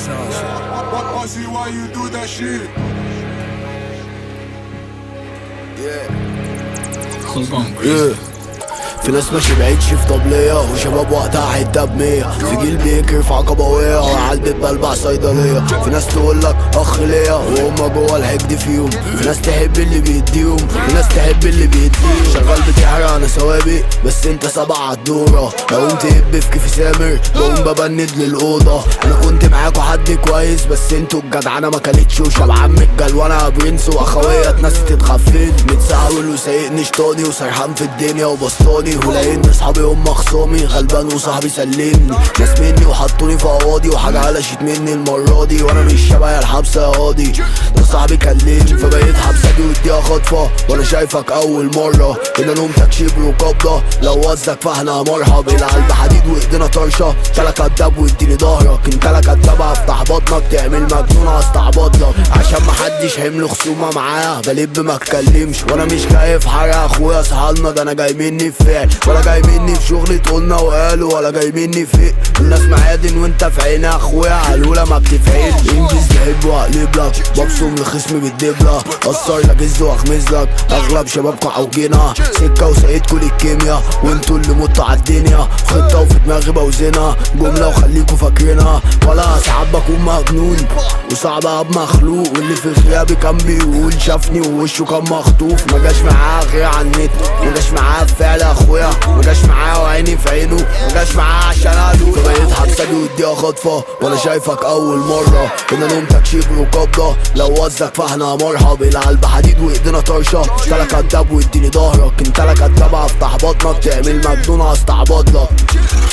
I see why you do that shit. Yeah. في ناس ماشي بعيد شيف طبلية وشباب وقتها حتة بمية في جيل بيكر في عقبة وقية وعيال بتبلبع صيدلية في ناس تقولك أخ ليا وهم جوا الحقد فيهم في ناس تحب اللي بيديهم في ناس تحب اللي بيديهم شغال بتحرق أنا سوابق بس أنت سبع عالدورة لو قمت هب في كيف سامر بقوم ببند للأوضة أنا كنت معاكوا حد كويس بس انتوا الجدعنة ما كانتش وشبعان من الجلوانة برنس وأخويا اتنست اتخفيت متساول وسايقني شطاني وسرحان في الدنيا وبسطاني ولقيت اصحابي هم خصامي غلبان وصاحبي سلمني ناس مني وحطوني في قواضي وحاجة قلشت مني المرة دي وانا مش شبه الحبسة يا قاضي ده صاحبي كلمني فبقيت حبسة دي واديها خطفة وانا شايفك اول مرة هنا نومتك شبر وقبضة لو وزك فاحنا مرحب القلب حديد وايدينا طرشة تلا كداب واديني ظهرك انت لا كداب هفتح بطنك تعمل مجنون هستعبط لك عشان محدش حمل خصومة معاه بلب ما اتكلمش وانا مش خايف حاجة اخويا صحالنا ده انا جاي مني في فعل ولا جاي مني في شغل تقولنا وقالوا ولا جاي مني في الناس معادن وانت في عيني اخويا قالولا ما بتفعلش انجز بحب واقلب لك ببصم لخصمي بالدبلة اثر لك از واخمز لك اغلب شبابكم عوجينا سكة وسقيتكوا للكيميا وانتوا اللي متوا عالدنيا خطة وفي دماغي بوزنها جملة وخليكوا فاكرينها ولا ساعات بكون مجنون وصعب ابقى مخلوق واللي في غيابي كان بيقول شافني ووشه كان مخطوف ما جاش معاه غير على النت ما جاش معاه فعل اخويا ما جاش معاه وعيني في عينه ما جاش معاه عشان قالوا فبقيت حبسة دي واديها خطفة وانا شايفك اول مرة هنا نومتك شبر وقبضة لو وزك فاحنا مرحب القلب حديد وايدينا طرشة انت لا كداب واديني ظهرك انت لا كداب هفتح بطنك تعمل مجنون هستعبط لك